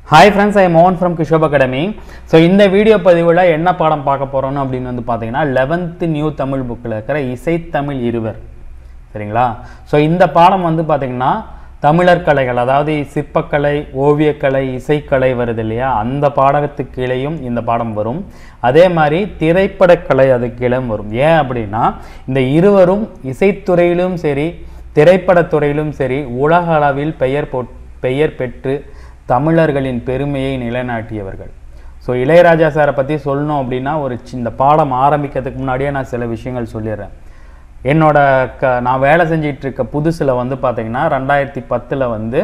hi friends I மோகன் from கிஷோப் academy so இந்த வீடியோ பதிவில் என்ன பாடம் பார்க்க போகிறோன்னு அப்படின்னு வந்து பார்த்தீங்கன்னா லெவன்த்து நியூ தமிழ் புக்கில் இருக்கிற இசைத்தமிழ் இருவர் சரிங்களா ஸோ இந்த பாடம் வந்து பார்த்தீங்கன்னா தமிழர் கலைகள் அதாவது சிற்பக்கலை ஓவியக்கலை இசைக்கலை வருது இல்லையா அந்த பாடத்துக்கு கீழேயும் இந்த பாடம் வரும் அதே மாதிரி திரைப்படக்கலை அதுக்கு கீழே வரும் ஏன் அப்படின்னா இந்த இருவரும் இசைத்துறையிலும் சரி திரைப்படத்துறையிலும் சரி உலக அளவில் பெயர் போ பெயர் பெற்று தமிழர்களின் பெருமையை நிலைநாட்டியவர்கள் ஸோ இளையராஜா சாரை பற்றி சொல்லணும் அப்படின்னா ஒரு சி- இந்த பாடம் ஆரம்பிக்கிறதுக்கு முன்னாடியே நான் சில விஷயங்கள் சொல்லிடுறேன் என்னோட க நான் வேலை செஞ்சிட்டு இருக்க புதுசில் வந்து பார்த்தீங்கன்னா ரெண்டாயிரத்தி பத்தில் வந்து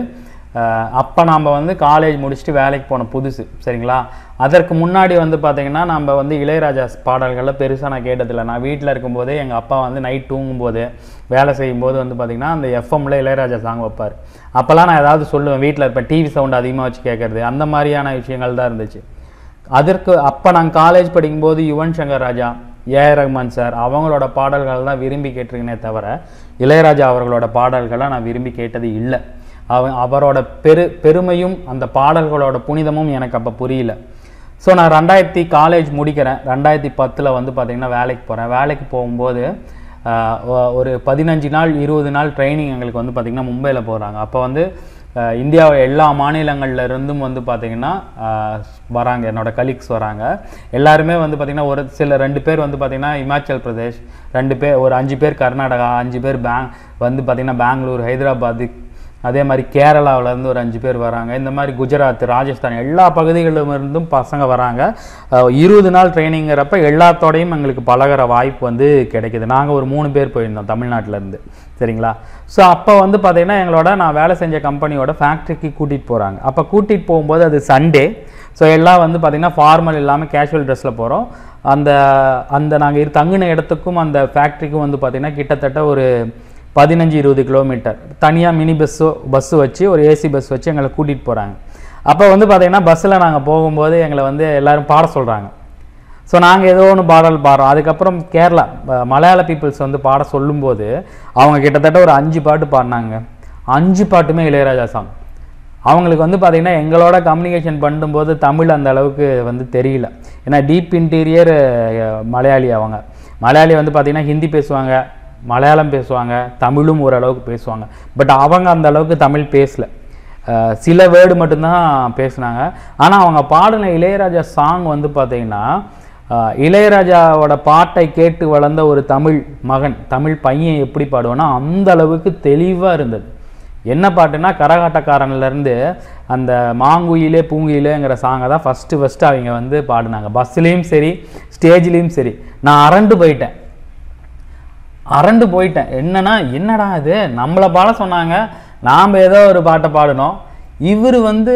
அப்போ நாம் வந்து காலேஜ் முடிச்சுட்டு வேலைக்கு போன புதுசு சரிங்களா அதற்கு முன்னாடி வந்து பார்த்தீங்கன்னா நம்ம வந்து இளையராஜா பாடல்களை பெருசாக நான் கேட்டதில்லை நான் வீட்டில் இருக்கும்போதே எங்கள் அப்பா வந்து நைட் தூங்கும்போது வேலை செய்யும்போது வந்து பார்த்தீங்கன்னா அந்த எஃப்எம்ல இளையராஜா சாங் வைப்பார் அப்போல்லாம் நான் ஏதாவது சொல்லுவேன் வீட்டில் இருப்பேன் டிவி சவுண்ட் அதிகமாக வச்சு கேட்குறது அந்த மாதிரியான விஷயங்கள் தான் இருந்துச்சு அதற்கு அப்போ நான் காலேஜ் படிக்கும்போது யுவன் சங்கர் ராஜா ஏஆர் ரஹ்மான் சார் அவங்களோட பாடல்கள் தான் விரும்பி கேட்டிருக்கேனே தவிர இளையராஜா அவர்களோட பாடல்களை நான் விரும்பி கேட்டது இல்லை அவ அவரோட பெரு பெருமையும் அந்த பாடல்களோட புனிதமும் எனக்கு அப்போ புரியல ஸோ நான் ரெண்டாயிரத்தி காலேஜ் முடிக்கிறேன் ரெண்டாயிரத்தி பத்தில் வந்து பார்த்திங்கன்னா வேலைக்கு போகிறேன் வேலைக்கு போகும்போது ஆஹ், ஒ- ஒரு பதினஞ்சு நாள் இருபது நாள் ட்ரைனிங் எங்களுக்கு வந்து பார்த்திங்கன்னா மும்பையில் போகிறாங்க அப்போ வந்து ஆஹ், இந்தியாவை எல்லா மாநிலங்கள்ல இருந்தும் வந்து பார்த்திங்கன்னா ஆஹ், வராங்க என்னோட கலீக்ஸ் வராங்க எல்லாருமே வந்து பார்த்திங்கன்னா ஒரு சில ரெண்டு பேர் வந்து பார்த்திங்கன்னா இமாச்சல் பிரதேஷ் ரெண்டு பேர் ஒரு அஞ்சு பேர் கர்நாடகா அஞ்சு பேர் பேங் வந்து பார்த்திங்கன்னா பெங்களூர் ஹைதராபாத் அதே மாதிரி கேரளாவுல இருந்து ஒரு அஞ்சு பேர் வராங்க இந்த மாதிரி குஜராத் ராஜஸ்தான் எல்லா பகுதிகளிலும் இருந்தும் பசங்க வராங்க அஹ் இருபது நாள் ட்ரைனிங்கிறப்ப எல்லாத்தோடையும் எங்களுக்கு பழகுற வாய்ப்பு வந்து கிடைக்குது நாங்கள் ஒரு மூணு பேர் போயிருந்தோம் தமிழ்நாட்டுல இருந்து சரிங்களா ஸோ அப்போ வந்து பார்த்தீங்கன்னா எங்களோட நான் வேலை செஞ்ச கம்பெனியோட ஃபேக்ட்ரிக்கு கூட்டிகிட்டு போகிறாங்க அப்போ கூட்டிகிட்டு போகும்போது அது சண்டே ஸோ எல்லாம் வந்து பார்த்திங்கன்னா ஃபார்மல் இல்லாமல் கேஷுவல் ட்ரெஸ்ஸில் போகிறோம் அந்த அந்த நாங்கள் இரு தங்கின இடத்துக்கும் அந்த ஃபேக்ட்ரிக்கும் வந்து பார்த்திங்கன்னா கிட்டத்தட்ட ஒரு பதினஞ்சு இருபது கிலோமீட்டர் தனியாக மினி பஸ்ஸோ பஸ்ஸு வச்சு ஒரு ஏசி பஸ் வச்சு எங்களை கூட்டிகிட்டு போகிறாங்க அப்போ வந்து பார்த்தீங்கன்னா பஸ்ஸில் நாங்கள் போகும்போது எங்களை வந்து எல்லாரும் பாட சொல்கிறாங்க ஸோ நாங்கள் ஏதோ ஒன்று பாடல் பாடுறோம் அதுக்கப்புறம் கேரளா ம- மலையாள பீப்புள்ஸ் வந்து பாட சொல்லும்போது அவங்க கிட்டத்தட்ட ஒரு அஞ்சு பாட்டு பாடினாங்க அஞ்சு பாட்டுமே இளையராஜா சாங் அவங்களுக்கு வந்து பார்த்திங்கன்னா எங்களோட கம்யூனிகேஷன் பண்ணும்போது தமிழ் அந்த அளவுக்கு வந்து தெரியல ஏன்னா டீப் இன்டீரியர் மலையாளி அவங்க மலையாளி வந்து பார்த்திங்கன்னா ஹிந்தி பேசுவாங்க மலையாளம் பேசுவாங்க தமிழும் ஓரளவுக்கு பேசுவாங்க பட் அவங்க அந்த அளவுக்கு தமிழ் பேசல அஹ் சில வேர்டு மட்டும்தான் பேசுனாங்க ஆனால் அவங்க பாடின இளையராஜா சாங் வந்து பார்த்தீங்கன்னா அஹ் இளையராஜாவோட பாட்டை கேட்டு வளர்ந்த ஒரு தமிழ் மகன் தமிழ் பையன் எப்படி பாடுவானா அந்த அளவுக்கு தெளிவாக இருந்தது என்ன பாட்டுன்னா கரகாட்டக்காரன்லேருந்து அந்த மாங்குயிலே பூங்குயிலேங்கிற சாங்கை தான் ஃபஸ்ட்டு ஃபஸ்ட்டு அவங்க வந்து பாடினாங்க பஸ்லேயும் சரி ஸ்டேஜ்லேயும் சரி நான் அரண்டு போயிட்டேன் அரண்டு போயிட்டேன் என்னன்னா என்னடா இது நம்மளை பாட சொன்னாங்க நாம் ஏதோ ஒரு பாட்டை பாடினோம் இவர் வந்து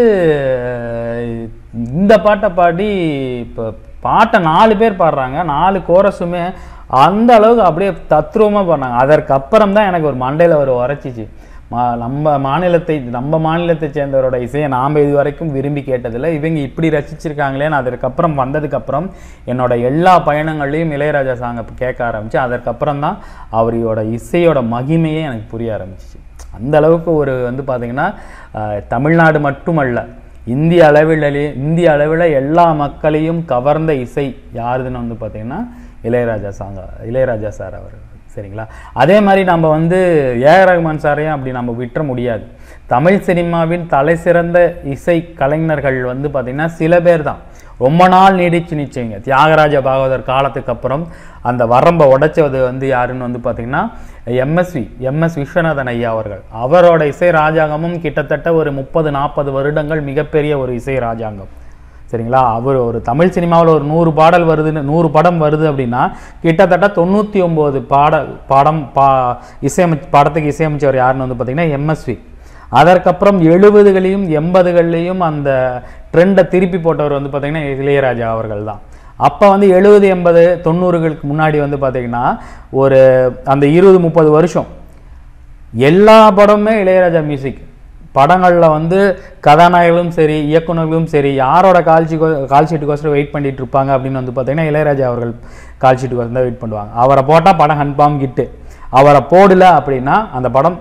இந்த பாட்டை பாடி இப்போ பாட்டை நாலு பேர் பாடுறாங்க நாலு கோரஸுமே அந்த அளவுக்கு அப்படியே தத்ரூபமாக பாடினாங்க அதற்கு அப்புறம் தான் எனக்கு ஒரு மண்டையில் ஒரு உரைச்சிச்சு மா நம்ம மாநிலத்தை நம்ம மாநிலத்தை சேர்ந்தவரோட இசையை நாம் இது வரைக்கும் விரும்பி கேட்டதில்லை இவங்க இப்படி ரசிச்சிருக்காங்களேன்னு அதற்கப்புறம் வந்ததுக்கப்புறம் என்னோட எல்லா பயணங்கள்லையும் இளையராஜா சாங்கை கேட்க ஆரம்பிச்சு அதற்கப்புறம் தான் அவரோட இசையோட மகிமையே எனக்கு புரிய ஆரம்பிச்சிச்சு அந்த அளவுக்கு ஒரு வந்து பார்த்திங்கன்னா அஹ், தமிழ்நாடு மட்டுமல்ல இந்திய அளவிலே இந்திய அளவில் எல்லா மக்களையும் கவர்ந்த இசை யாருதுன்னு வந்து பார்த்திங்கன்னா இளையராஜா சாங்க இளையராஜா சார் அவர் சரிங்களா அதே மாதிரி நம்ம வந்து ஏஆர் ரஹ்மான் சாரையும் அப்படி நம்ம விட்டுற முடியாது தமிழ் சினிமாவின் தலை சிறந்த இசை கலைஞர்கள் வந்து பார்த்திங்கன்னா சில பேர் தான் ரொம்ப நாள் நீடிச்சு நிச்சயங்க தியாகராஜ பாகவதர் காலத்துக்கு அப்புறம் அந்த வரம்பை உடைச்சது வந்து யாருன்னு வந்து பார்த்திங்கன்னா எம்எஸ்வி எம்எஸ் விஸ்வநாதன் ஐயா அவர்கள் அவரோட இசை ராஜாங்கமும் கிட்டத்தட்ட ஒரு முப்பது நாற்பது வருடங்கள் மிகப்பெரிய ஒரு இசை ராஜாங்கம் சரிங்களா அவர் ஒரு தமிழ் சினிமாவில் ஒரு நூறு பாடல் வருதுன்னு நூறு படம் வருது அப்படின்னா கிட்டத்தட்ட தொண்ணூற்றி ஒம்பது பாடல் படம் பா இசையமை படத்துக்கு இசையமைச்சவர் யாருன்னு வந்து பார்த்தீங்கன்னா எம்எஸ்வி அதற்கப்புறம் எழுபதுகளையும் எண்பதுகள்லையும் அந்த ட்ரெண்டை திருப்பி போட்டவர் வந்து பார்த்தீங்கன்னா இளையராஜா அவர்கள் தான் அப்போ வந்து எழுபது எண்பது தொண்ணூறுகளுக்கு முன்னாடி வந்து பார்த்தீங்கன்னா ஒரு அந்த இருபது முப்பது வருஷம் எல்லா படமுமே இளையராஜா மியூசிக் படங்களில் வந்து கதாநாயகர்களும் சரி இயக்குனர்களும் சரி யாரோட கால்ஷி கால் ஷீட்டுக்கோசரம் வெயிட் பண்ணிட்டு இருப்பாங்க அப்படின்னு வந்து பார்த்தீங்கன்னா இளையராஜா அவர்கள் கால் ஷீட்டுக்கோசரம் தான் வெயிட் பண்ணுவாங்க அவரை போட்டால் படம் கன்ஃபார்ம் கிட்டு அவரை போடல அப்படின்னா அந்த படம்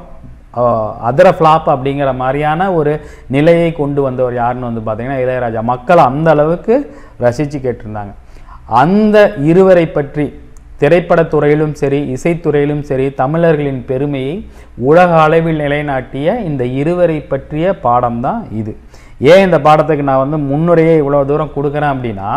அதர ஃப்ளாப் அப்படிங்கிற மாதிரியான ஒரு நிலையை கொண்டு வந்தவர் யாருன்னு வந்து பார்த்தீங்கன்னா இளையராஜா மக்கள் அந்த அளவுக்கு ரசித்து கேட்டிருந்தாங்க அந்த இருவரை பற்றி திரைப்படத்துறையிலும் சரி இசைத்துறையிலும் சரி தமிழர்களின் பெருமையை உலக அளவில் நிலைநாட்டிய இந்த இருவரை பற்றிய பாடம் தான் இது ஏன் இந்த பாடத்துக்கு நான் வந்து முன்னுரையே இவ்வளோ தூரம் கொடுக்குறேன் அப்படின்னா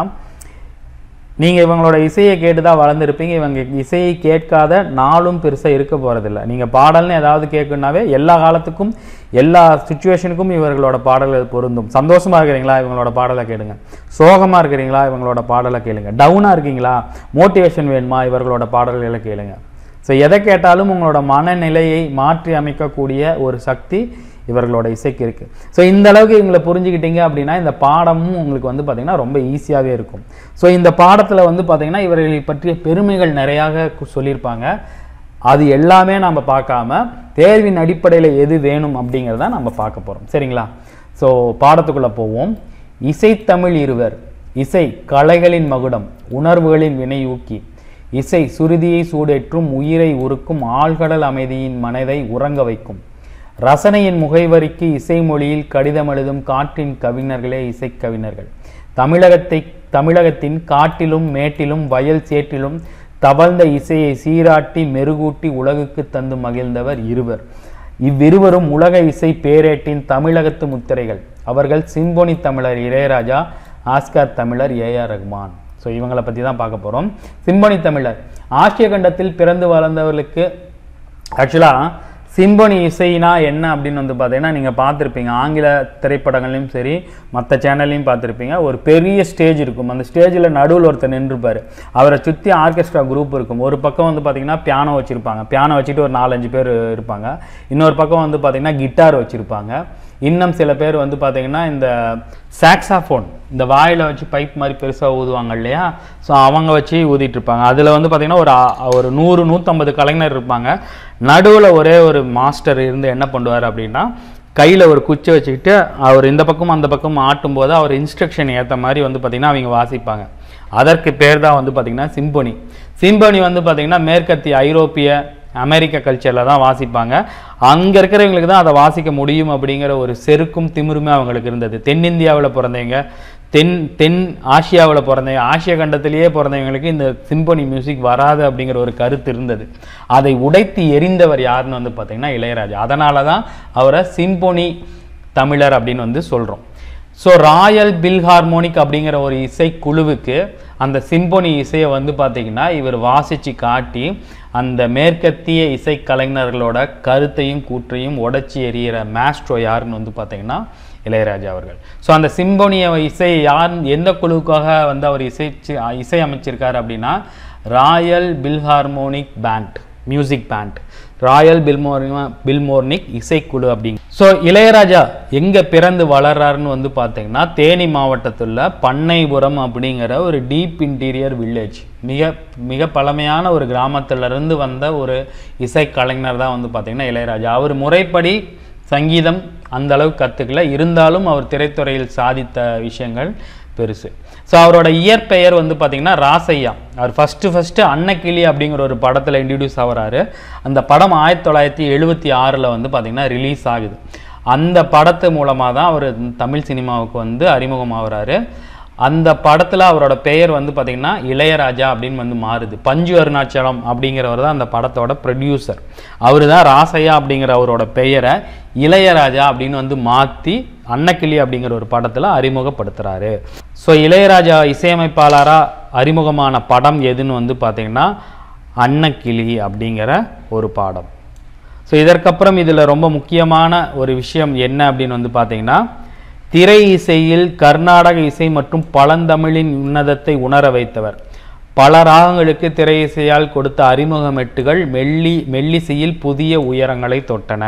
நீங்கள் இவங்களோட இசையை கேட்டு தான் வளர்ந்துருப்பீங்க இவங்க இசையை கேட்காத நாளும் பெருசாக இருக்க போகிறதில்ல நீங்கள் பாடல்னு ஏதாவது கேட்கணுன்னாவே எல்லா காலத்துக்கும் எல்லா சுச்சுவேஷனுக்கும் இவர்களோட பாடல்கள் பொருந்தும் சந்தோஷமாக இருக்கிறீங்களா இவங்களோட பாடலை கேளுங்க சோகமாக இருக்கிறீங்களா இவங்களோட பாடலை கேளுங்க டவுனாக இருக்கீங்களா மோட்டிவேஷன் வேணுமா இவர்களோட பாடல்களை கேளுங்க ஸோ எதை கேட்டாலும் உங்களோட மனநிலையை மாற்றி அமைக்கக்கூடிய ஒரு சக்தி இவர்களோட இசைக்கு இருக்குது ஸோ இந்த அளவுக்கு இவங்களை புரிஞ்சுக்கிட்டீங்க அப்படின்னா இந்த பாடமும் உங்களுக்கு வந்து பார்த்திங்கன்னா ரொம்ப ஈஸியாகவே இருக்கும் ஸோ இந்த பாடத்தில் வந்து பார்த்திங்கன்னா இவர்களை பற்றிய பெருமைகள் நிறையாக கு- சொல்லியிருப்பாங்க அது எல்லாமே நம்ம பார்க்காம தேர்வின் அடிப்படையில் எது வேணும் அப்படிங்கிறத நம்ம பார்க்க போகிறோம் சரிங்களா ஸோ பாடத்துக்குள்ளே போவோம் இசைத்தமிழ் இருவர் இசை கலைகளின் மகுடம் உணர்வுகளின் வினையூக்கி இசை சுருதியை சூடேற்றும் உயிரை உருக்கும் ஆழ்கடல் அமைதியின் மனதை உறங்க வைக்கும் ரசனையின் முகைவரிக்கு இசை மொழியில் கடிதம் எழுதும் காற்றின் கவிஞர்களே இசைக்கவிஞர்கள் தமிழகத்தை தமிழகத்தின் காட்டிலும் மேட்டிலும் வயல் சேற்றிலும் தவழ்ந்த இசையை சீராட்டி மெருகூட்டி உலகுக்கு தந்து மகிழ்ந்தவர் இருவர் இவ்விருவரும் உலக இசை பேரேட்டின் தமிழகத்து முத்திரைகள் அவர்கள் சிம்பொனி தமிழர் இளையராஜா ஆஸ்கார் தமிழர் ஏஆர் ரஹ்மான் ஸோ இவங்களை பற்றி தான் பார்க்க போகிறோம் சிம்பொனி தமிழர் ஆசிய கண்டத்தில் பிறந்து வளர்ந்தவர்களுக்கு ஆக்சுவலாக சிம்பொனி இசைனா என்ன அப்படின்னு வந்து பார்த்தீங்கன்னா நீங்கள் பார்த்துருப்பீங்க ஆங்கில திரைப்படங்களையும் சரி மற்ற சேனல்லையும் பார்த்துருப்பீங்க ஒரு பெரிய ஸ்டேஜ் இருக்கும் அந்த ஸ்டேஜில் நடுவில் ஒருத்தர் நின்றுப்பார் அவரை சுற்றி ஆர்கெஸ்ட்ரா குரூப் இருக்கும் ஒரு பக்கம் வந்து பார்த்தீங்கன்னா பியானோ வச்சுருப்பாங்க பியானோ வச்சுட்டு ஒரு நாலஞ்சு பேர் இருப்பாங்க இன்னொரு பக்கம் வந்து பார்த்தீங்கன்னா கிட்டார் வச்சுருப்பாங்க இன்னும் சில பேர் வந்து பார்த்தீங்கன்னா இந்த சாக்ஸாஃபோன் இந்த வாயில் வச்சு பைப் மாதிரி பெருசாக ஊதுவாங்க இல்லையா ஸோ அவங்க வச்சு ஊதிட்டு இருப்பாங்க அதில் வந்து பார்த்தீங்கன்னா ஒரு ஆ- ஒரு நூறு நூற்றம்பது கலைஞர் இருப்பாங்க நடுவில் ஒரே ஒரு மாஸ்டர் இருந்து என்ன பண்ணுவார் அப்படின்னா கையில் ஒரு குச்சி வச்சுக்கிட்டு அவர் இந்த பக்கம் அந்த பக்கம் ஆட்டும் போது அவர் இன்ஸ்ட்ரக்ஷன் ஏற்ற மாதிரி வந்து பார்த்திங்கன்னா அவங்க வாசிப்பாங்க அதற்கு பேர் தான் வந்து பார்த்திங்கன்னா சிம்பொனி சிம்பொனி வந்து பார்த்திங்கன்னா மேற்கத்திய ஐரோப்பிய அமெரிக்க கல்ச்சரில் தான் வாசிப்பாங்க அங்கே இருக்கிறவங்களுக்கு தான் அதை வாசிக்க முடியும் அப்படிங்கிற ஒரு செருக்கும் திமிருமே அவங்களுக்கு இருந்தது தென்னிந்தியாவில் பிறந்தவங்க தென் தென் ஆசியாவில் பிறந்தவங்க ஆசிய கண்டத்திலேயே பிறந்தவங்களுக்கு இந்த சிம்பொனி மியூசிக் வராது அப்படிங்கிற ஒரு கருத்து இருந்தது அதை உடைத்து எரிந்தவர் யாருன்னு வந்து பார்த்தீங்கன்னா இளையராஜா அதனால தான் அவரை சிம்பொனி தமிழர் அப்படின்னு வந்து சொல்கிறோம் ஸோ ராயல் பில்ஹார்மோனிக் அப்படிங்கிற ஒரு இசைக்குழுவுக்கு அந்த சிம்பொனி இசையை வந்து பார்த்தீங்கன்னா இவர் வாசித்து காட்டி அந்த மேற்கத்திய இசைக்கலைஞர்களோட கருத்தையும் கூற்றையும் உடைச்சி எறிகிற மேஸ்ட்ரோ யாருன்னு வந்து பார்த்தீங்கன்னா இளையராஜா அவர்கள் ஸோ அந்த சிம்பொனிய இசை யார் எந்த குழுவுக்காக வந்து அவர் இசை இசை அமைச்சிருக்காரு அப்படின்னா royal philharmonic band music band royal பில்மோர்னி பில்மோர்னிக் இசைக்குழு அப்படிங்க ஸோ இளையராஜா எங்கே பிறந்து வளர்றாருன்னு வந்து பார்த்தீங்கன்னா தேனி மாவட்டத்தில் பண்ணைபுரம் அப்படிங்கிற ஒரு டீப் இன்டீரியர் வில்லேஜ் மிக மிக பழமையான ஒரு கிராமத்திலிருந்து வந்த ஒரு இசைக்கலைஞர் தான் வந்து பார்த்தீங்கன்னா இளையராஜா அவர் முறைப்படி சங்கீதம் அந்த அளவுக்கு கற்றுக்கல இருந்தாலும் அவர் திரைத்துறையில் சாதித்த விஷயங்கள் பெருசு ஸோ அவரோட இயற்பெயர் வந்து பார்த்தீங்கன்னா ராசையா அவர் ஃபஸ்ட்டு ஃபஸ்ட்டு அன்னக்கிளி அப்படிங்கிற ஒரு படத்தில் இன்ட்ரடியூஸ் ஆகுறாரு அந்த படம் ஆயிரத்தி தொள்ளாயிரத்தி எழுபத்தி ஆறில் வந்து பார்த்தீங்கன்னா ரிலீஸ் ஆகுது அந்த படத்து மூலமாக தான் அவர் தமிழ் சினிமாவுக்கு வந்து அறிமுகமாகறாரு அந்த படத்தில் அவரோட பெயர் வந்து பார்த்திங்கன்னா இளையராஜா அப்படின்னு வந்து மாறுது பஞ்சு அருணாச்சலம் அப்படிங்கிறவர் தான் அந்த படத்தோட ப்ரொடியூசர் அவர் தான் ராசையா அப்படிங்கிற அவரோட பெயரை இளையராஜா அப்படின்னு வந்து மாற்றி அன்னக்கிளி அப்படிங்கிற ஒரு படத்தில் அறிமுகப்படுத்துகிறாரு ஸோ இளையராஜா இசையமைப்பாளராக அறிமுகமான படம் எதுன்னு வந்து பார்த்திங்கன்னா அன்னக்கிளி அப்படிங்கிற ஒரு பாடம் ஸோ இதற்கப்புறம் இதில் ரொம்ப முக்கியமான ஒரு விஷயம் என்ன அப்படின்னு வந்து பார்த்தீங்கன்னா திரை இசையில் கர்நாடக இசை மற்றும் பழந்தமிழின் உன்னதத்தை உணர வைத்தவர் பல ராகங்களுக்கு திரை இசையால் கொடுத்த அறிமுகமெட்டுகள் மெல்லி மெல்லிசையில் புதிய உயரங்களை தொட்டன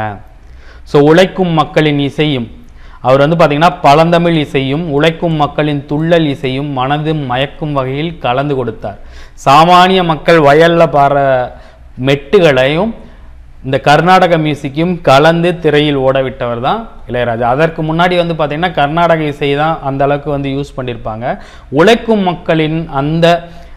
ஸோ உழைக்கும் மக்களின் இசையும் அவர் வந்து பார்த்தீங்கன்னா பழந்தமிழ் இசையும் உழைக்கும் மக்களின் துள்ளல் இசையும் மனதும் மயக்கும் வகையில் கலந்து கொடுத்தார் சாமானிய மக்கள் வயல்ல பாடுற மெட்டுகளையும் இந்த கர்நாடக மியூசிக்கையும் கலந்து திரையில் ஓட விட்டவர் தான் இளையராஜா அதற்கு முன்னாடி வந்து பார்த்தீங்கன்னா கர்நாடக இசை தான் அந்த அளவுக்கு வந்து யூஸ் பண்ணியிருப்பாங்க உழைக்கும் மக்களின் அந்த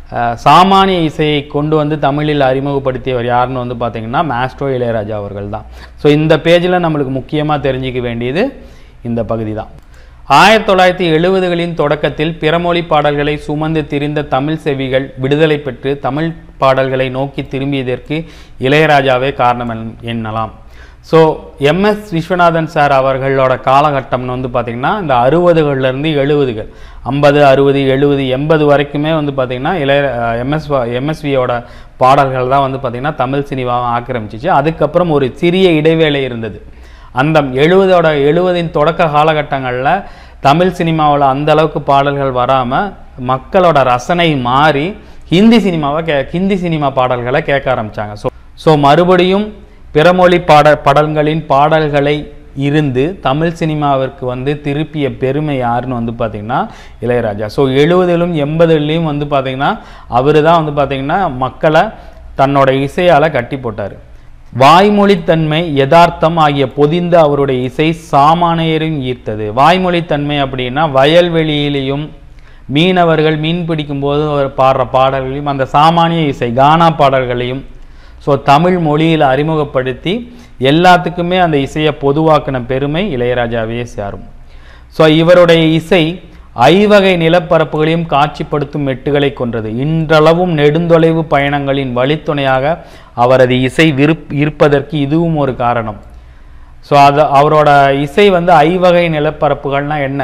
அஹ், சாமானிய இசையை கொண்டு வந்து தமிழில் அறிமுகப்படுத்தியவர் யாருன்னு வந்து பார்த்தீங்கன்னா மாஸ்ட்ரோ இளையராஜா அவர்கள் தான் ஸோ இந்த பேஜில் நம்மளுக்கு முக்கியமாக தெரிஞ்சிக்க வேண்டியது இந்த பகுதி தான் ஆயிரத்தி தொள்ளாயிரத்தி எழுபதுகளின் தொடக்கத்தில் பிறமொழி பாடல்களை சுமந்து திரிந்த தமிழ் செவிகள் விடுதலை பெற்று தமிழ் பாடல்களை நோக்கி திரும்பியதற்கு இளையராஜாவே காரணம் என்- எண்ணலாம் ஸோ எம்எஸ் விஸ்வநாதன் சார் அவர்களோட காலகட்டம்னு வந்து பார்த்திங்கன்னா இந்த அறுபதுகள்லேருந்து எழுபதுகள் ஐம்பது அறுபது எழுபது எண்பது வரைக்குமே வந்து பார்த்திங்கன்னா இளைய எம்எஸ் எம்எஸ்வியோட பாடல்கள் தான் வந்து பார்த்திங்கன்னா தமிழ் சினிமாவை ஆக்கிரமிச்சிச்சு அதுக்கப்புறம் ஒரு சிறிய இடைவேளை இருந்தது அந்த எழுபதோட எழுபதின் தொடக்க காலகட்டங்களில் தமிழ் சினிமாவில் அந்த அளவுக்கு பாடல்கள் வராமல் மக்களோட ரசனை மாறி ஹிந்தி சினிமாவை கே ஹிந்தி சினிமா பாடல்களை கேட்க ஆரம்பித்தாங்க ஸோ ஸோ மறுபடியும் பிறமொழி பாட படங்களின் பாடல்களை இருந்து தமிழ் சினிமாவிற்கு வந்து திருப்பிய பெருமை யாருன்னு வந்து பார்த்திங்கன்னா இளையராஜா ஸோ எழுபதிலும் எண்பதுலேயும் வந்து பார்த்திங்கன்னா அவர் தான் வந்து பார்த்திங்கன்னா மக்களை தன்னோட இசையால் கட்டி போட்டார் வாய்மொழித்தன்மை யதார்த்தம் ஆகிய பொதிந்த அவருடைய இசை சாமானியரையும் ஈர்த்தது வாய்மொழித்தன்மை அப்படின்னா வயல்வெளியிலையும் மீனவர்கள் மீன் பிடிக்கும்போது அவர் பாடுற பாடல்களையும் அந்த சாமானிய இசை கானா பாடல்களையும் ஸோ தமிழ் மொழியில் அறிமுகப்படுத்தி எல்லாத்துக்குமே அந்த இசையை பொதுவாக்கின பெருமை இளையராஜாவே சாரும் ஸோ இவருடைய இசை ஐவகை நிலப்பரப்புகளையும் காட்சிப்படுத்தும் மெட்டுகளை கொண்டது இன்றளவும் நெடுந்தொலைவு பயணங்களின் வழித்துணையாக அவரது இசை விருப் இருப்பதற்கு இதுவும் ஒரு காரணம் ஸோ அது அவரோட இசை வந்து ஐவகை நிலப்பரப்புகள்னா என்ன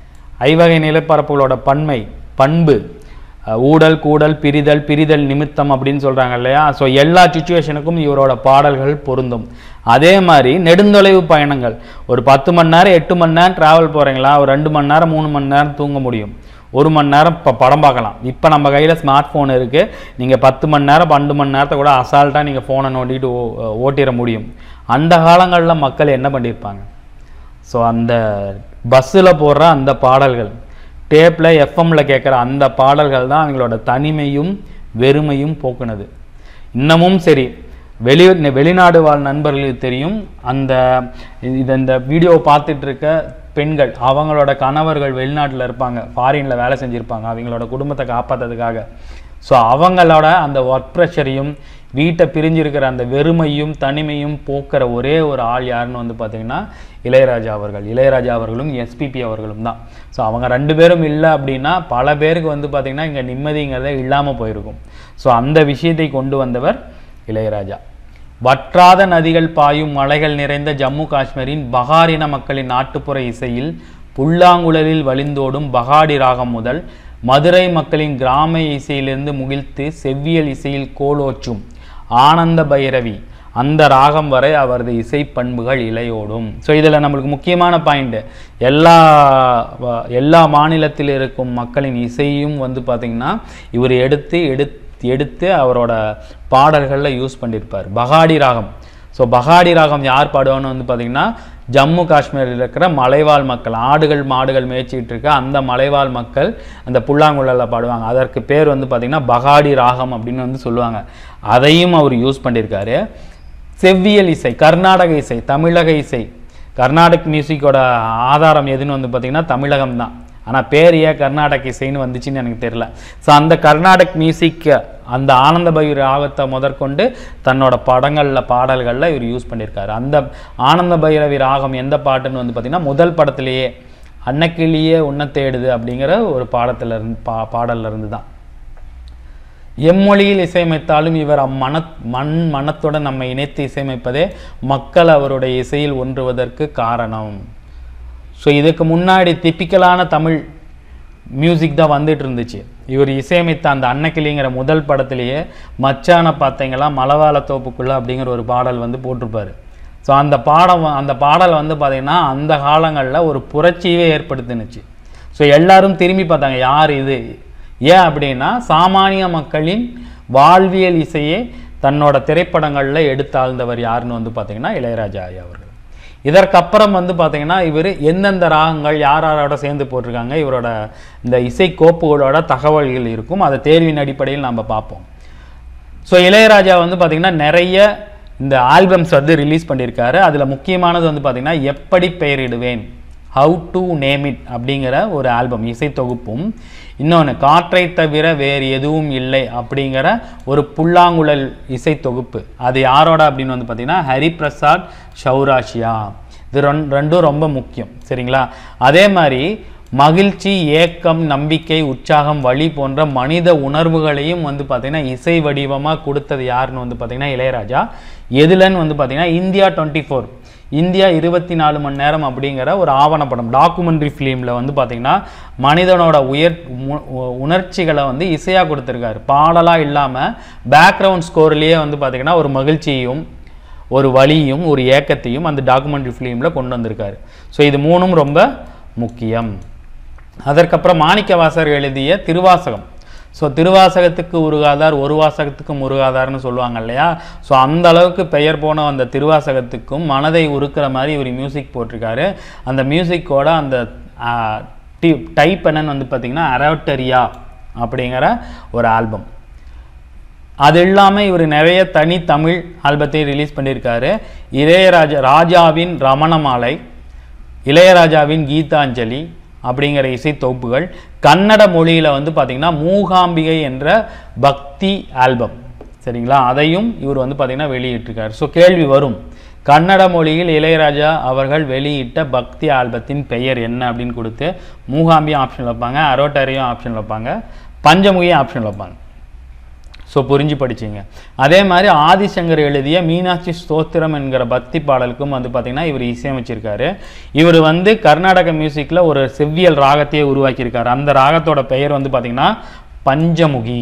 ஐவகை நிலப்பரப்புகளோட பன்மை பண்பு அஹ், ஊடல் கூடல் பிரிதல் பிரிதல் நிமித்தம் அப்படின்னு சொல்றாங்க இல்லையா ஸோ எல்லா சுச்சுவேஷனுக்கும் இவரோட பாடல்கள் பொருந்தும் அதே மாதிரி நெடுந்தொலைவு பயணங்கள் ஒரு பத்து மணி நேரம் எட்டு மணி நேரம் டிராவல் போறீங்களா ஒரு ரெண்டு மணி நேரம் மூணு மணி நேரம் தூங்க முடியும் ஒரு மணி நேரம் இப்போ படம் பார்க்கலாம் இப்போ நம்ம கையில் ஸ்மார்ட் ஃபோன் இருக்குது நீங்கள் பத்து மணி நேரம் பன்னெண்டு மணி நேரத்தை கூட அசால்ட்டாக நீங்கள் ஃபோனை நோண்டிட்டு ஓ- ஓட்டிட முடியும் அந்த காலங்களில் மக்கள் என்ன பண்ணியிருப்பாங்க ஸோ அந்த பஸ்ஸில் போடுற அந்த பாடல்கள் டேப்பில் எஃப்எம்ல கேட்குற அந்த பாடல்கள் தான் அவங்களோட தனிமையும் வெறுமையும் போக்குனது இன்னமும் சரி வெளி வெளிநாடு வாழ் நண்பர்களுக்கு தெரியும் அந்த இது இந்த வீடியோ பார்த்துட்டு இருக்க பெண்கள் அவங்களோட கணவர்கள் வெளிநாட்டில் இருப்பாங்க ஃபாரினில் வேலை செஞ்சுருப்பாங்க அவங்களோட குடும்பத்தை காப்பாற்றுறதுக்காக ஸோ அவங்களோட அந்த ஒர்க் ப்ரெஷரையும் வீட்டை பிரிஞ்சிருக்கிற அந்த வெறுமையும் தனிமையும் போக்குற ஒரே ஒரு ஆள் யாருன்னு வந்து பார்த்தீங்கன்னா இளையராஜா அவர்கள் இளையராஜா அவர்களும் எஸ்பிபி அவர்களும் தான் ஸோ அவங்க ரெண்டு பேரும் இல்லை அப்படின்னா பல பேருக்கு வந்து பார்த்தீங்கன்னா இங்கே நிம்மதிங்கிறதே இல்லாமல் போயிருக்கும் ஸோ அந்த விஷயத்தை கொண்டு வந்தவர் இளையராஜா வற்றாத நதிகள் பாயும் மலைகள் நிறைந்த ஜம்மு காஷ்மீரின் பகாரின மக்களின் நாட்டுப்புற இசையில் புல்லாங்குழலில் வழிந்தோடும் பகாடி ராகம் முதல் மதுரை மக்களின் கிராம இசையிலிருந்து முகிழ்த்து செவ்வியல் இசையில் கோலோச்சும் ஆனந்த பைரவி அந்த ராகம் வரை அவரது இசை பண்புகள் இலையோடும் ஸோ இதில் நம்மளுக்கு முக்கியமான பாயிண்ட் எல்லா வ- எல்லா மாநிலத்தில் இருக்கும் மக்களின் இசையும் வந்து பார்த்திங்கன்னா இவர் எடுத்து எடுத்து எடுத்து அவரோட பாடல்களில் யூஸ் பண்ணியிருப்பார் பகாடி ராகம் ஸோ பகாடி ராகம் யார் பாடுவான்னு வந்து பார்த்திங்கன்னா ஜம்மு காஷ்மீரில் இருக்கிற மலைவாழ் மக்கள் ஆடுகள் மாடுகள் மேய்ச்சிட்டு இருக்க அந்த மலைவாழ் மக்கள் அந்த புல்லாங்குழலில் பாடுவாங்க அதற்கு பேர் வந்து பார்த்திங்கன்னா பகாடி ராகம் அப்படின்னு வந்து சொல்லுவாங்க அதையும் அவர் யூஸ் பண்ணியிருக்காரு செவ்வியல் இசை கர்நாடக இசை தமிழக இசை கர்நாடக் மியூசிக்கோட ஆதாரம் எதுன்னு வந்து பார்த்திங்கன்னா தமிழகம் தான் ஆனால் பேர் ஏன் கர்நாடக இசைன்னு வந்துச்சுன்னு எனக்கு தெரியல ஸோ அந்த கர்நாடக் மியூசிக் அந்த ஆனந்த பைரவி ராகத்தை முதற்கொண்டு தன்னோட படங்களில் பாடல்களில் இவர் யூஸ் பண்ணியிருக்காரு அந்த ஆனந்த பைரவி ராகம் எந்த பாட்டுன்னு வந்து பார்த்திங்கன்னா முதல் படத்திலேயே அன்னக்கிளியே உன்னை தேடுது அப்படிங்கிற ஒரு பாடத்துல இருந்து பா பாடல்ல இருந்து தான் எம்மொழியில் இசையமைத்தாலும் இவர் அம்மன மண் மனத்துடன் நம்மை இணைத்து இசையமைப்பதே மக்கள் அவருடைய இசையில் ஒன்றுவதற்கு காரணம் ஸோ இதுக்கு முன்னாடி டிப்பிக்கலான தமிழ் மியூசிக் தான் வந்துட்டு இருந்துச்சு இவர் இசையமைத்த அந்த அன்னக்கிளிங்கிற முதல் படத்திலேயே மச்சான பார்த்தீங்களா மலவாள தோப்புக்குள்ள அப்படிங்கிற ஒரு பாடல் வந்து போட்டிருப்பாரு ஸோ அந்த பாடம் வ- அந்த பாடல் வந்து பார்த்தீங்கன்னா அந்த காலங்களில் ஒரு புரட்சியவே ஏற்படுத்தினுச்சு ஸோ எல்லாரும் திரும்பி பார்த்தாங்க யார் இது ஏன் அப்படின்னா சாமானிய மக்களின் வாழ்வியல் இசையே தன்னோட திரைப்படங்களில் எடுத்தாழ்ந்தவர் யாருன்னு வந்து பார்த்தீங்கன்னா இளையராஜா ஐயா அவர்கள் இதற்கப்புறம் வந்து பார்த்தீங்கன்னா இவர் எந்தெந்த ராகங்கள் யார் யாரோட சேர்ந்து போட்டிருக்காங்க இவரோட இந்த இசை கோப்புகளோட தகவல்கள் இருக்கும் அதை தேர்வின் அடிப்படையில் நம்ம பார்ப்போம் ஸோ இளையராஜா வந்து பார்த்தீங்கன்னா நிறைய இந்த ஆல்பம்ஸ் வந்து ரிலீஸ் பண்ணியிருக்காரு அதில் முக்கியமானது வந்து பார்த்தீங்கன்னா எப்படி பெயரிடுவேன் ஹவு டு நேம் இட் அப்படிங்கிற ஒரு ஆல்பம் இசை தொகுப்பும் இன்னொன்று காற்றை தவிர வேறு எதுவும் இல்லை அப்படிங்கிற ஒரு புல்லாங்குழல் இசை தொகுப்பு அது யாரோட அப்படின்னு வந்து பார்த்தீங்கன்னா ஹரிபிரசாத் சௌராஷியா இது ரெண்- ரெண்டும் ரொம்ப முக்கியம் சரிங்களா அதே மாதிரி மகிழ்ச்சி ஏக்கம் நம்பிக்கை உற்சாகம் வழி போன்ற மனித உணர்வுகளையும் வந்து பார்த்தீங்கன்னா இசை வடிவமாக கொடுத்தது யாருன்னு வந்து பார்த்தீங்கன்னா இளையராஜா எதுலன்னு வந்து பார்த்தீங்கன்னா இந்தியா டுவெண்ட்டி ஃபோர் இந்தியா இருபத்தி நாலு மணி நேரம் அப்படிங்கிற ஒரு ஆவணப்படம் டாக்குமெண்ட்ரி ஃபிலிமில் வந்து பார்த்தீங்கன்னா மனிதனோட உயர் உ- உ- உணர்ச்சிகளை வந்து இசையாக கொடுத்துருக்காரு பாடலாக இல்லாமல் பேக்ரவுண்ட் ஸ்கோர்லேயே வந்து பார்த்தீங்கன்னா ஒரு மகிழ்ச்சியும் ஒரு வலியும் ஒரு ஏக்கத்தையும் அந்த டாக்குமெண்ட்ரி ஃபிலிமில் கொண்டு வந்திருக்காரு ஸோ இது மூணும் ரொம்ப முக்கியம் அதற்கப்புறம் மாணிக்கவாசர் எழுதிய திருவாசகம் ஸோ திருவாசகத்துக்கு உருகாதார் ஒரு வாசகத்துக்கு முருகாதார்னு சொல்லுவாங்க இல்லையா ஸோ அந்த அளவுக்கு பெயர் போன அந்த திருவாசகத்துக்கும் மனதை உருக்குற மாதிரி இவர் மியூசிக் போட்டிருக்காரு அந்த மியூசிக்கோட அந்த டைப் என்னன்னு வந்து பார்த்தீங்கன்னா அரோட்டரியா அப்படிங்கிற ஒரு ஆல்பம் அது இல்லாமல் இவர் நிறைய தனி தமிழ் ஆல்பத்தை ரிலீஸ் பண்ணியிருக்காரு இளையராஜா ராஜாவின் ரமணமாலை இளையராஜாவின் கீதாஞ்சலி அப்படிங்கிற இசை தொகுப்புகள் கன்னட மொழியில் வந்து பார்த்திங்கன்னா மூகாம்பிகை என்ற பக்தி ஆல்பம் சரிங்களா அதையும் இவர் வந்து பார்த்திங்கன்னா வெளியிட்டிருக்காரு ஸோ கேள்வி வரும் கன்னட மொழியில் இளையராஜா அவர்கள் வெளியிட்ட பக்தி ஆல்பத்தின் பெயர் என்ன அப்படின்னு கொடுத்து மூகாம்பியும் ஆப்ஷன் வைப்பாங்க அரோட்டரியும் ஆப்ஷன் வைப்பாங்க பஞ்சமுகியும் ஆப்ஷன் வைப்பாங்க ஸோ புரிஞ்சு படிச்சீங்க அதே மாதிரி ஆதிசங்கர் எழுதிய மீனாட்சி ஸ்தோத்திரம் என்கிற பக்தி பாடலுக்கும் வந்து பார்த்தீங்கன்னா இவர் இசையமைச்சிருக்காரு இவர் வந்து கர்நாடக மியூசிக்கில் ஒரு செவ்வியல் ராகத்தையே உருவாக்கியிருக்காரு அந்த ராகத்தோட பெயர் வந்து பார்த்தீங்கன்னா பஞ்சமுகி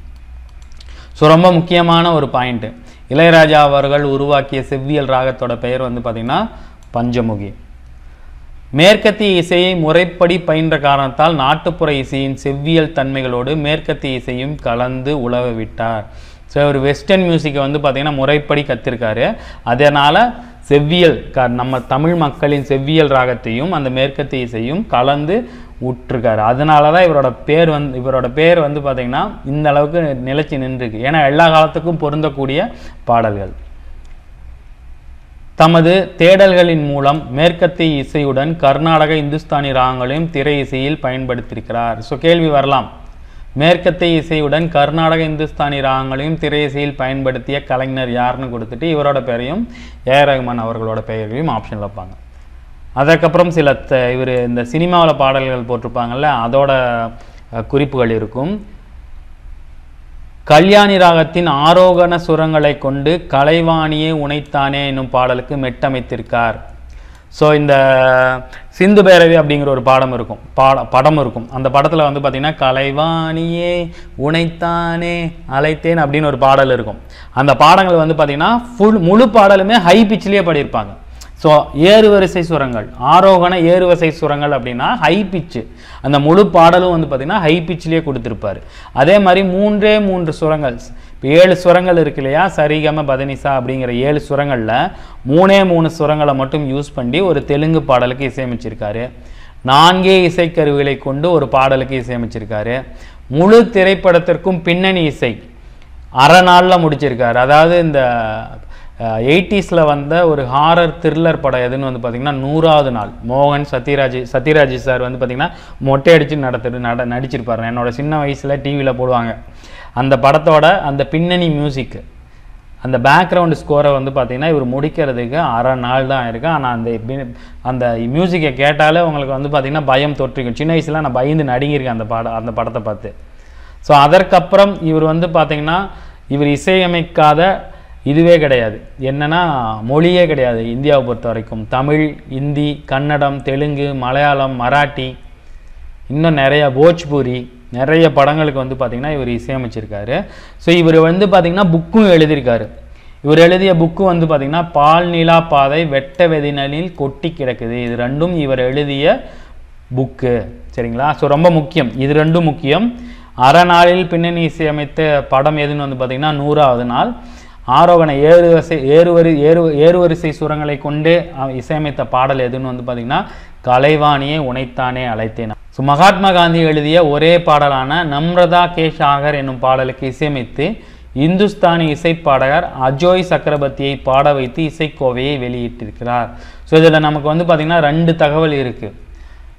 ஸோ ரொம்ப முக்கியமான ஒரு பாயிண்ட்டு இளையராஜா அவர்கள் உருவாக்கிய செவ்வியல் ராகத்தோட பெயர் வந்து பார்த்தீங்கன்னா பஞ்சமுகி மேற்கத்திய இசையை முறைப்படி பயின்ற காரணத்தால் நாட்டுப்புற இசையின் செவ்வியல் தன்மைகளோடு மேற்கத்திய இசையும் கலந்து உலவ விட்டார் ஸோ இவர் வெஸ்டர்ன் மியூசிக்கை வந்து பார்த்தீங்கன்னா முறைப்படி கத்திருக்காரு அதனால் செவ்வியல் க நம்ம தமிழ் மக்களின் செவ்வியல் ராகத்தையும் அந்த மேற்கத்திய இசையும் கலந்து விட்டுருக்காரு அதனால தான் இவரோட பேர் வந்து இவரோட பேர் வந்து பார்த்தீங்கன்னா இந்த அளவுக்கு நிலைச்சு நின்றுருக்கு ஏன்னா எல்லா காலத்துக்கும் பொருந்தக்கூடிய பாடல்கள் தமது தேடல்களின் மூலம் மேற்கத்திய இசையுடன் கர்நாடக இந்துஸ்தானி ராகங்களையும் திரை இசையில் பயன்படுத்தியிருக்கிறார் ஸோ கேள்வி வரலாம் மேற்கத்திய இசையுடன் கர்நாடக இந்துஸ்தானி ராகங்களையும் திரை இசையில் பயன்படுத்திய கலைஞர் யாருன்னு கொடுத்துட்டு இவரோட பெயரையும் ஏ ஆர் ரஹ்மான் அவர்களோட பெயரையும் ஆப்ஷன் வைப்பாங்க அதற்கப்புறம் சில இவர் இந்த சினிமாவில் பாடல்கள் போட்டிருப்பாங்கல்ல அதோட அஹ், குறிப்புகள் இருக்கும் கல்யாணி ராகத்தின் ஆரோகண சுரங்களை கொண்டு கலைவாணியே உனைத்தானே என்னும் பாடலுக்கு மெட்டமைத்திருக்கார் ஸோ இந்த சிந்து பேரவி அப்படிங்கிற ஒரு பாடம் இருக்கும் பாட படம் இருக்கும் அந்த படத்தில் வந்து பார்த்திங்கன்னா கலைவாணியே உனைத்தானே அழைத்தேன் அப்படின்னு ஒரு பாடல் இருக்கும் அந்த பாடங்கள் வந்து பார்த்திங்கன்னா ஃபுல் முழு பாடலுமே ஹை பிச்சிலேயே பாடியிருப்பாங்க ஸோ ஏறுவரிசை சுரங்கள் ஆரோகண ஏறுவரிசை சுரங்கள் அப்படின்னா ஹை பிச்சு அந்த முழு பாடலும் வந்து பார்த்திங்கன்னா ஹை பிச்சிலேயே கொடுத்துருப்பாரு அதே மாதிரி மூன்றே மூன்று சுரங்கள் இப்போ ஏழு சுரங்கள் இருக்கு இல்லையா சரிகம பதனிசா அப்படிங்கிற ஏழு சுரங்களில் மூணே மூணு சுரங்களை மட்டும் யூஸ் பண்ணி ஒரு தெலுங்கு பாடலுக்கு இசையமைச்சிருக்காரு நான்கே இசைக்கருவிகளை கொண்டு ஒரு பாடலுக்கு இசையமைச்சிருக்காரு முழு திரைப்படத்திற்கும் பின்னணி இசை அரை நாளில் முடிச்சிருக்காரு அதாவது இந்த எயிட்டிஸில் வந்த ஒரு ஹாரர் த்ரில்லர் படம் எதுன்னு வந்து பார்த்தீங்கன்னா நூறாவது நாள் மோகன் சத்யராஜ் சத்யராஜ் சார் வந்து பார்த்தீங்கன்னா மொட்டை அடித்து நடத்துட்டு நட நடிச்சிருப்பாரு என்னோட சின்ன வயசில் டிவியில் போடுவாங்க அந்த படத்தோட அந்த பின்னணி மியூசிக் அந்த பேக்ரவுண்ட் ஸ்கோரை வந்து பார்த்தீங்கன்னா இவர் முடிக்கிறதுக்கு அரை நாள் தான் ஆயிருக்கு ஆனால் அந்த பி- அந்த மியூசிக்கை கேட்டாலே உங்களுக்கு வந்து பார்த்தீங்கன்னா பயம் தொற்றிக்கும் சின்ன வயசுல நான் பயந்து நடுங்கியிருக்கேன் அந்த பாட அந்த படத்தை பார்த்து ஸோ அதற்கப்புறம் இவர் வந்து பார்த்தீங்கன்னா இவர் இசையமைக்காத இதுவே கிடையாது என்னன்னா மொழியே கிடையாது இந்தியாவை பொறுத்த வரைக்கும் தமிழ் இந்தி கன்னடம் தெலுங்கு மலையாளம் மராட்டி இன்னும் நிறைய போஜ்பூரி நிறைய படங்களுக்கு வந்து பார்த்திங்கன்னா இவர் இசையமைச்சிருக்காரு ஸோ இவர் வந்து பார்த்திங்கன்னா புக்கும் எழுதியிருக்காரு இவர் எழுதிய புக்கு வந்து பார்த்திங்கன்னா பால் நிலா பாதை வெட்ட வெதினலில் கொட்டி கிடக்குது இது ரெண்டும் இவர் எழுதிய புக்கு சரிங்களா ஸோ ரொம்ப முக்கியம் இது ரெண்டும் முக்கியம் அரை நாளில் பின்னணி இசையமைத்த படம் எதுன்னு வந்து பார்த்திங்கன்னா நூறாவது நாள் ஆரோகண ஏறு வரிசை ஏறுவரி ஏறு ஏறுவரிசை சுரங்களை கொண்டு அஹ், இசையமைத்த பாடல் எதுன்னு வந்து பார்த்திங்கன்னா கலைவாணியை உனைத்தானே அழைத்தேன் ஸோ மகாத்மா காந்தி எழுதிய ஒரே பாடலான நம்ரதா கே சாகர் என்னும் பாடலுக்கு இசையமைத்து இந்துஸ்தானி இசைப்பாடகர் அஜோய் சக்கரவர்த்தியை பாட வைத்து இசைக்கோவையை வெளியிட்டிருக்கிறார் ஸோ இதில் நமக்கு வந்து பார்த்திங்கன்னா ரெண்டு தகவல் இருக்குது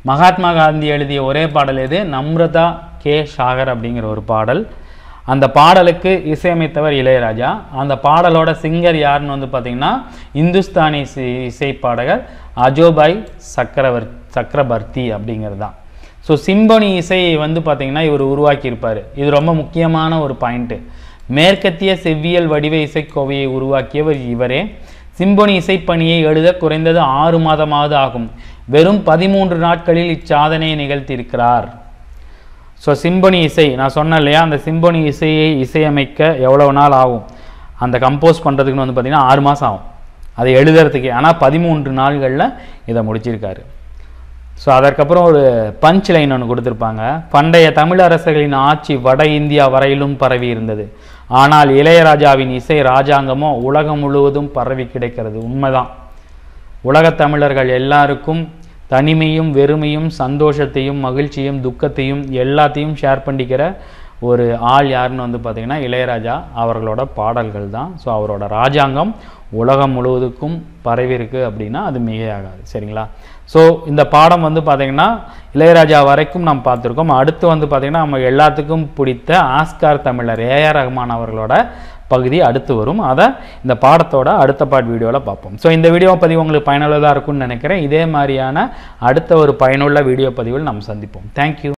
மகாத்மா காந்தி எழுதிய ஒரே பாடல் எது நம்ரதா கே ஷாகர் அப்படிங்கிற ஒரு பாடல் அந்த பாடலுக்கு இசையமைத்தவர் இளையராஜா அந்த பாடலோட சிங்கர் யாருன்னு வந்து பார்த்தீங்கன்னா இந்துஸ்தானி இசை இசை பாடகர் அஜோபாய் சக்கரவர் சக்கரபர்த்தி அப்படிங்கிறது தான் ஸோ சிம்பொனி இசையை வந்து பார்த்தீங்கன்னா இவர் உருவாக்கியிருப்பார் இது ரொம்ப முக்கியமான ஒரு பாயிண்ட்டு மேற்கத்திய செவ்வியல் வடிவ இசைக்கோவையை உருவாக்கியவர் இவரே சிம்பொனி இசைப்பணியை எழுத குறைந்தது ஆறு மாதமாவது ஆகும் வெறும் பதிமூன்று நாட்களில் இச்சாதனையை நிகழ்த்தியிருக்கிறார் ஸோ சிம்பொனி இசை நான் சொன்னேன் இல்லையா அந்த சிம்பொனி இசையை இசையமைக்க எவ்வளவு நாள் ஆகும் அந்த கம்போஸ் பண்ணுறதுக்குன்னு வந்து பார்த்திங்கன்னா ஆறு மாதம் ஆகும் அதை எழுதுறதுக்கே ஆனால் பதிமூன்று நாள்களில் இதை முடிச்சிருக்காரு ஸோ அதற்கப்புறம் ஒரு பஞ்ச் லைன் ஒன்று கொடுத்துருப்பாங்க பண்டைய தமிழரசர்களின் ஆட்சி வட இந்தியா வரையிலும் பரவி இருந்தது ஆனால் இளையராஜாவின் இசை ராஜாங்கமோ உலகம் முழுவதும் பரவி கிடைக்கிறது உண்மைதான் உலகத் தமிழர்கள் எல்லாருக்கும் தனிமையும் வெறுமையும் சந்தோஷத்தையும் மகிழ்ச்சியும் துக்கத்தையும் எல்லாத்தையும் ஷேர் பண்ணிக்கிற ஒரு ஆள் யாருன்னு வந்து பார்த்தீங்கன்னா இளையராஜா அவர்களோட பாடல்கள் தான் ஸோ அவரோட ராஜாங்கம் உலகம் முழுவதுக்கும் பரவி இருக்கு அப்படின்னா அது மிகையாகாது சரிங்களா ஸோ இந்த பாடம் வந்து பார்த்தீங்கன்னா இளையராஜா வரைக்கும் நாம் பார்த்துருக்கோம் அடுத்து வந்து பார்த்தீங்கன்னா நம்ம எல்லாத்துக்கும் பிடித்த ஆஸ்கார் தமிழர் ஏஆர் ரஹ்மான் அவர்களோட பகுதி அடுத்து வரும் அதை இந்த பாடத்தோட அடுத்த பாட் வீடியோவில் பார்ப்போம் ஸோ இந்த வீடியோ பதிவு உங்களுக்கு பயனுள்ளதாக இருக்கும்னு நினைக்கிறேன் இதே மாதிரியான அடுத்த ஒரு பயனுள்ள வீடியோ பதிவில் நாம் சந்திப்போம் தேங்க்யூ